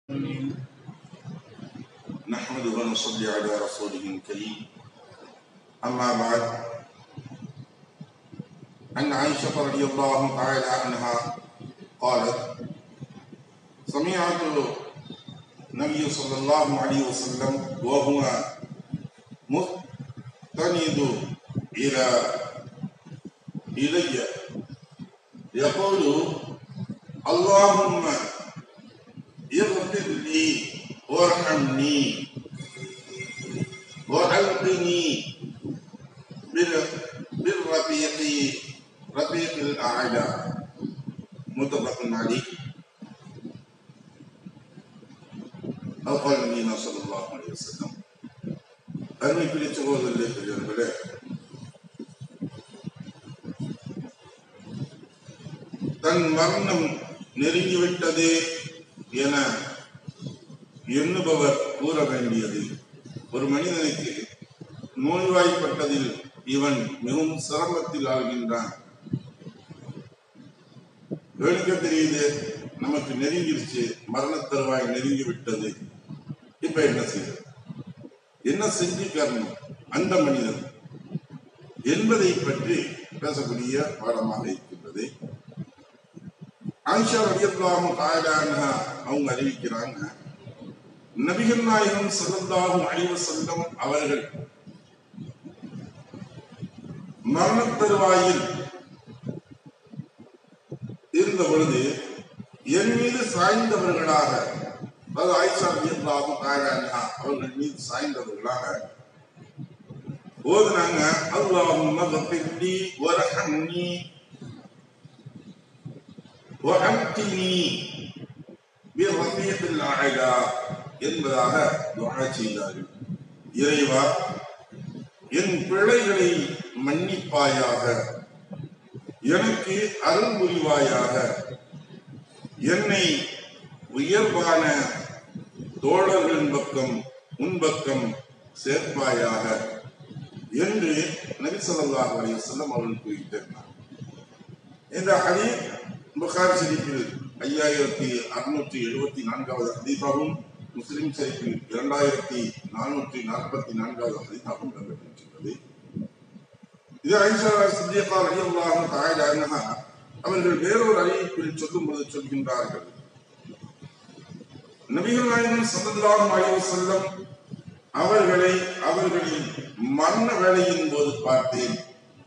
نحمده ونصلي على رسوله الكريم أما بعد عن عائشة رضي الله تعالى عنها قالت سمعت النبي صلى الله عليه وسلم وهو مستند إلى إلي يقول اللهم اغفر لي وارحمني وألقني بال- بالرفيق رفيق الأعلى متفق عليه أو قال نبينا صلى الله عليه وسلم அருமைக்குரிய சகோதரர்களே பெரியவர்களே தன் மரணம் நெருங்கிவிட்டதே என எண்ணுபவர் கூற வேண்டியது ஒரு மனிதனுக்கு நோய்வாய்ப்பட்டதில் இவன் மிகவும் சிரமத்தில் ஆகின்றான் வேடிக்கை தெரியுது நமக்கு நெருங்கிருச்சு மரணத் தருவாய் நெருங்கி விட்டது இப்ப என்ன செய்யுது என்ன செஞ்சுக்கணும் அந்த மனிதன் என்பதை பற்றி பேசக்கூடிய பாடமாக இருக்கின்றது ஆயிஷா ரலியல்லாஹு தஆலா அன்ஹா அவங்க அறிவிக்கிறாங்க நபிகள் நாயகம் ஸல்லல்லாஹு அலைஹி வஸல்லம் அவர்கள் மரணத் தருவாயில் இருந்த பொழுது என் மீது சாய்ந்தவர்களாக அதாவது ஆயிஷா ரலியல்லாஹு தஆலா அன்ஹா அவர்கள் மீது சாய்ந்தவர்களாக ஓதுனாங்க அல்லாஹும்ம கஃபிர்லி வர்ஹம்னி வஅம்தினி பிரஃபீகில் அலா என்பதாக துஆ செய்தார்கள் இறைவா என் பிழைகளை மன்னிப்பாயாக எனக்கு அருள் புரிவாயாக என்னை உயர்வான தோழர்களின் பக்கம் முன்பக்கம் சேர்ப்பாயாக என்று நபி ஸல்லல்லாஹு அலைஹி வஸல்லம் அவர்கள் கூறியிருந்தார் இந்த ஹதீஸ் புகாரி ஷரீஃபில் ஐயாயிரத்தி அறுநூற்றி எழுபத்தி நான்காவது ஹதீஸாகவும் முஸ்லிம் ஷரீஃபில் இரண்டாயிரத்தி நானூற்றி நாற்பத்தி நான்காவது ஹதீஸாகவும் இடம்பெற்றிருக்கிறது இது ஐஷா சித்தியக்கா ரலியல்லாஹு தஆலா அன்ஹா அவர்கள் வேறொரு அறிவிப்பில் சொல்லும்போது சொல்கின்றார்கள் நபிகள் நாயகம் ஸல்லல்லாஹு அலைஹி வஸல்லம் அவர்களை அவர்களின் மரண வேலையின் போது பார்த்தேன்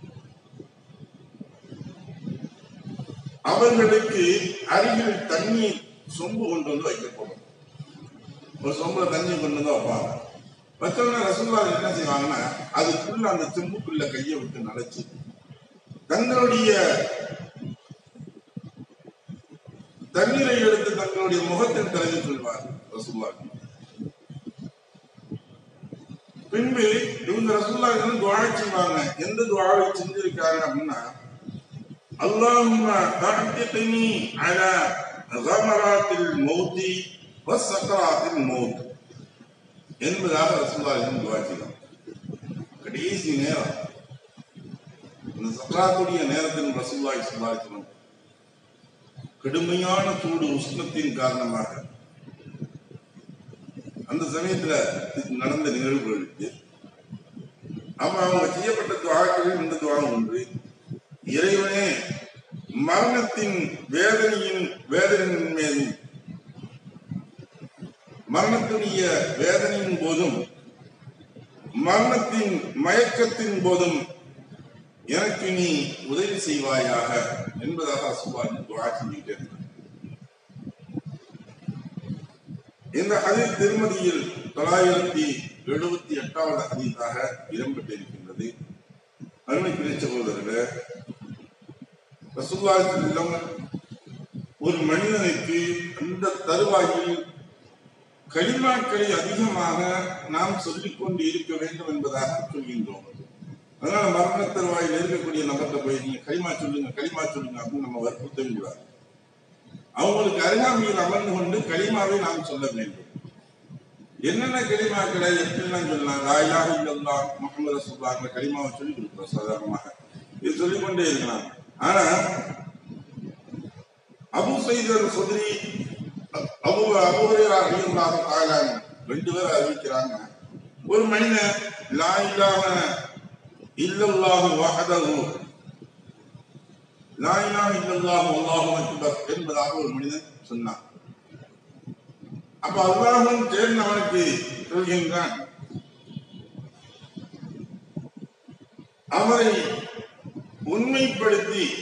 அவர்களுக்கு அருகில் தண்ணீர் சொம்பு கொண்டு வந்து வைக்கப்படும் ஒரு சொம்புல தண்ணி கொண்டு வந்து வைப்பாங்க வச்சவங்க ரசூல்லா என்ன செய்வாங்கன்னா அதுக்குள்ள அந்த செம்புக்குள்ள கையை விட்டு நனைச்சு தங்களுடைய தண்ணீரை எடுத்து தங்களுடைய முகத்தில் தடவி கொள்வார் ரசூல்லா பின்பு இவங்க ரசூல்லா வந்து துவா செய்வாங்க எந்த துவாவை செஞ்சிருக்காங்க அப்படின்னா اللهم اعتقني على غمرات الموت وسكرات الموت என்பதாக ரசூலுல்லாஹி துவா செய்யலாம் கடைசி நேரம் இந்த சக்கராத்துடைய நேரத்தில் ரசூலுல்லாஹி ஸல்லல்லாஹு அலைஹி வஸல்லம் கடுமையான சூடு உஷ்ணத்தின் காரணமாக அந்த சமயத்துல நடந்த நிகழ்வுகளுக்கு அப்ப அவங்க செய்யப்பட்ட துவாக்களில் இந்த துவா ஒன்று இறைவனே மரணத்தின் வேதனையின் வேதனையின் மேலும் மரணத்துடைய வேதனையின் போதும் மரணத்தின் மயக்கத்தின் போதும் எனக்கு நீ உதவி செய்வாயாக என்பதாக அசுபான் துவா செஞ்சுக்கிட்டே இருந்தார். இந்த ஹதீஸ் திருமதியில் தொள்ளாயிரத்தி எழுபத்தி எட்டாவது ஹதீஸாக இடம்பெற்றிருக்கின்றது அருமைக்குரிய சகோதரர்களே ரசூலுல்லாஹி ஸல்லல்லாஹு அலைஹி வஸல்லம் ஒரு மனிதனுக்கு அந்த தருவாயில் களிமாக்களை அதிகமாக நாம் சொல்லிக் கொண்டு இருக்க வேண்டும் என்பதாக சொல்கின்றோம் அதனால மரண தருவாயில் இருக்கக்கூடிய நபர்கிட்ட போய் நீங்க களிமா சொல்லுங்க களிமா சொல்லுங்க அப்படின்னு நம்ம வற்புறுத்தவே கூடாது அவங்களுக்கு அருகாமையில் அமர்ந்து கொண்டு களிமாவை நாம் சொல்ல வேண்டும் என்னென்ன களிமாக்களை எப்படிலாம் சொல்லலாம் லாயிலாக இல்லல்லாம் முகமது ரசூல்லாங்கிற களிமாவை சொல்லி கொடுக்குறோம் சாதாரணமாக இது சொல்லிக்கொண்டே இருக்கலாம் ஆனா அபு சைதர் சுதரி அவங்க அபுஹுரைரா ரலியல்லாஹு தஆலா ரெண்டு பேரும் அறிவிக்கிறாங்க ஒரு மனிதன் லா இலாஹ இல்லல்லாஹு வஹதஹு லா இலாஹ இல்லல்லாஹு அல்லாஹு அக்பர் என்பதாக ஒரு மனிதன் சொன்னான் அப்ப அல்லாஹும் சேர்ந்து அவனுக்கு சொல்கின்றான் அவரை உண்மைப்படுத்தி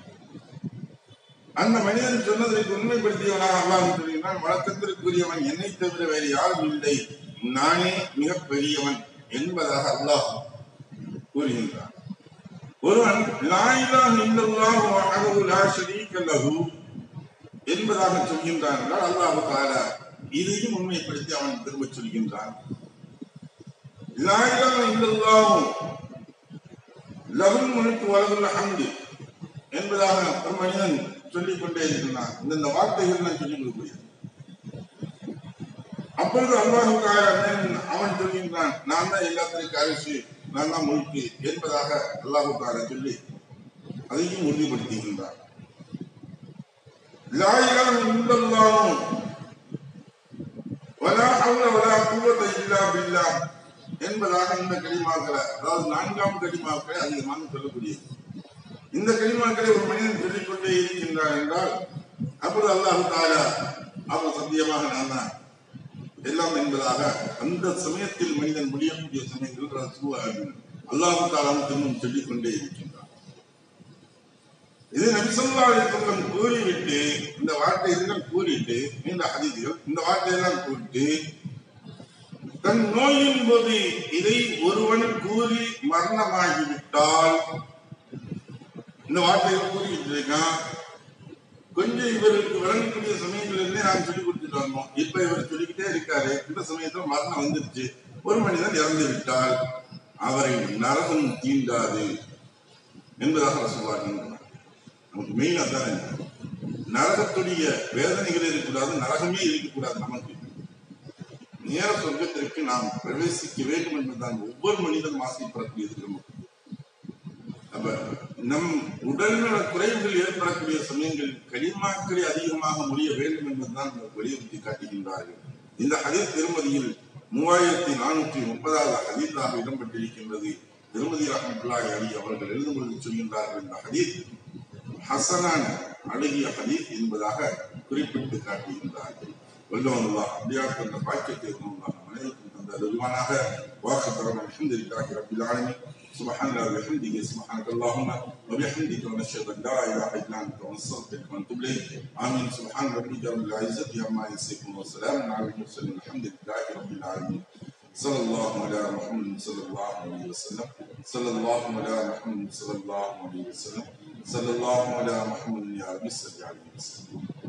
அந்த மனிதன் சொன்னதற்கு உண்மைப்படுத்தியவனாக அல்லாஹ் சொல்கிறான் வழக்கத்திற்குரியவன் என்னை தவிர வேறு யாரும் இல்லை நானே மிக பெரியவன் என்பதாக அல்லாஹ் கூறுகின்றான் ஒருவன் லா இலாஹ இல்லல்லாஹு வஹ்தஹு லா ஷரீக லஹு என்பதாக சொல்கின்றான் என்றால் அல்லாஹ் தஆலா இதையும் உண்மைப்படுத்தி அவன் திரும்ப சொல்கின்றான் லா இலாஹ இல்லல்லாஹு லஹுல் முல்கு வலகுல் ஹம்து என்பதாக ஒரு மனிதன் சொல்லிக் கொண்டே இருக்கிறான் இந்த வார்த்தைகள் நான் சொல்லிக் கொடுக்கிறேன் அப்பொழுது அல்லாஹு அவன் சொல்கின்றான் நான் தான் எல்லாத்திற்கும் அரசு நான் தான் முழுக்கு என்பதாக அல்லாஹு தாலா சொல்லி அதையும் உறுதிப்படுத்துகின்றான் லா இலாஹ இல்லல்லாஹு வலா ஹவ்ல வலா குவத இல்லா பில்லாஹ் என்பதாக இந்த கலிமாக்களை அதாவது நான்காம் கலிமாக்களை அதிகமாக சொல்லக்கூடியது இந்த கலிமாக்களை ஒரு மனிதன் சொல்லிக்கொண்டே இருக்கின்றான் என்றால் அப்பொழுது அல்லாஹு தாலா அவர் சத்தியமாக நான் தான் எல்லாம் என்பதாக அந்த சமயத்தில் மனிதன் முடியக்கூடிய சமயத்தில் அல்லாஹு தாலாம் திரும்பவும் சொல்லிக் கொண்டே இருக்கின்றான் இது நபிசல்லா அலிசல்லம் கூறிவிட்டு இந்த வார்த்தைகள் கூறிட்டு இந்த ஹதீதிகள் இந்த வார்த்தையெல்லாம் கூறிட்டு தன் நோயின் போது இதை ஒருவன் கூறி மரணமாகிவிட்டால் இந்த வார்த்தைகள் கூறிக்கிட்டு இருக்கான் கொஞ்சம் இவருக்கு விளங்கக்கூடிய சமயங்களிலே நாம் சொல்லி கொடுத்துட்டு வந்தோம் இப்ப இவர் சொல்லிக்கிட்டே இருக்காரு இந்த சமயத்துல மரணம் வந்துருச்சு ஒரு மனிதன் இறந்து விட்டால் அவரை நரகம் தீண்டாது என்பதாக சொல்வார்கள் நமக்கு மெயின் அதானே நரகத்துடைய வேதனைகள் இருக்கக்கூடாது நரகமே இருக்கக்கூடாது நமக்கு நேர சொர்க்கத்திற்கு நாம் பிரவேசிக்க வேண்டும் என்பதுதான் ஒவ்வொரு மனிதனும் ஆசைப்படக்கூடியது நமக்கு அப்ப நம் உடல்நல குறைவுகள் ஏற்படக்கூடிய சமயங்களில் களிமாக்களை அதிகமாக முடிய வேண்டும் என்பதுதான் வலியுறுத்தி காட்டுகின்றார்கள் இந்த ஹதீஸ் திருமதியில் மூவாயிரத்தி நானூற்றி முப்பதாவது ஹதீஸாக இடம்பெற்றிருக்கின்றது திருமதி ரஹமத்துல்லாஹி அலி அவர்கள் எழுதும் பொழுது சொல்கின்றார்கள் இந்த ஹதீஸ் ஹசனான அழகிய ஹதீஸ் என்பதாக குறிப்பிட்டு காட்டுகின்றார்கள் வல்லவல்லா அப்படியாக அந்த பாக்கியத்தை அனைவருக்கும் தந்த அருவானாக வாக்கு தரம் அலமதுல்லாஹி ரபில் ஆலமீன் سبحان الله وبحمده سبحانك اللهم وبحمدك ونشهد ان لا اله الا انت ونستغفرك ونتوب اليك امين سبحان ربك رب العزه عما يصفون وسلام على المرسلين الحمد لله رب العالمين صلى الله على محمد صلى الله عليه وسلم صلى الله على محمد صلى الله عليه وسلم صلى الله على محمد يا رب صل عليه وسلم